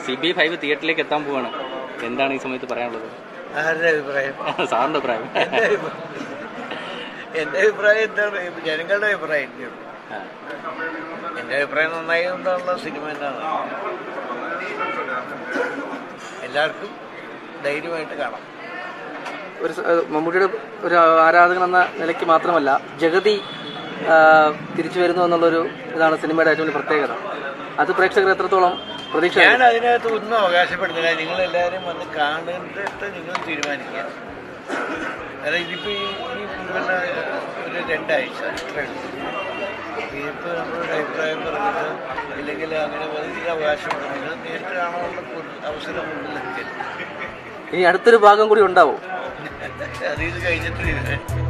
C B five തിയേറ്ററിലേക്ക് എത്താൻ പോവാണ് എന്താണ് ഈ സമയത്ത് പറയാനുള്ളത് ആരുടെ അഭിപ്രായം സാറിന്റെ അഭിപ്രായം എന്റെ അഭിപ്രായം എന്റെ അഭിപ്രായം എന്താണ് ജനങ്ങളുടെ അഭിപ്രായം എനിക്ക് ആ. എന്റെ അഭിപ്രായം നന്നായി കൊണ്ടുള്ള സിനിമ തന്നെയാണ് എല്ലാവർക്കും ധൈര്യമായിട്ട് കാണാം ഒരു സ- ഏഹ് മമ്മൂട്ടിയുടെ ഒരു ആരാധകൻ എന്ന നിലയ്ക്ക് മാത്രമല്ല ജഗതി ആ, തിരിച്ചു വരുന്നു എന്നുള്ളൊരു ഇതാണ് സിനിമയുടെ ഏറ്റവും വലിയ പ്രത്യേകത അത് പ്രേക്ഷകർ എത്രത്തോളം പ്രതീക്ഷ ഞാൻ അതിനകത്ത് ഒന്നും അവകാശപ്പെടുന്നില്ല നിങ്ങൾ എല്ലാവരും വന്ന് കാണേണ്ടിട്ട് നിങ്ങൾ തീരുമാനിക്കുക കാരണം ഇതിപ്പോ ഈ ഈ പിന്നെ ഒരു രണ്ടാഴ്ച ഇത്രയേ ഉള്ളൂ. ഇതിപ്പോ നമ്മളൊരു അഭിപ്രായം പറഞ്ഞിട്ട് ഇല്ലെങ്കിൽ അങ്ങനെ വലിയ അവകാശമുണ്ട് നിങ്ങൾ നേരിട്ട് കാണാനുള്ള ഒരു അവസരം മുന്നിൽ എത്തില്ല ഇനി അടുത്തൊരു ഭാഗം കൂടി ഉണ്ടാവും അത് ഇത് കഴിഞ്ഞിട്ട്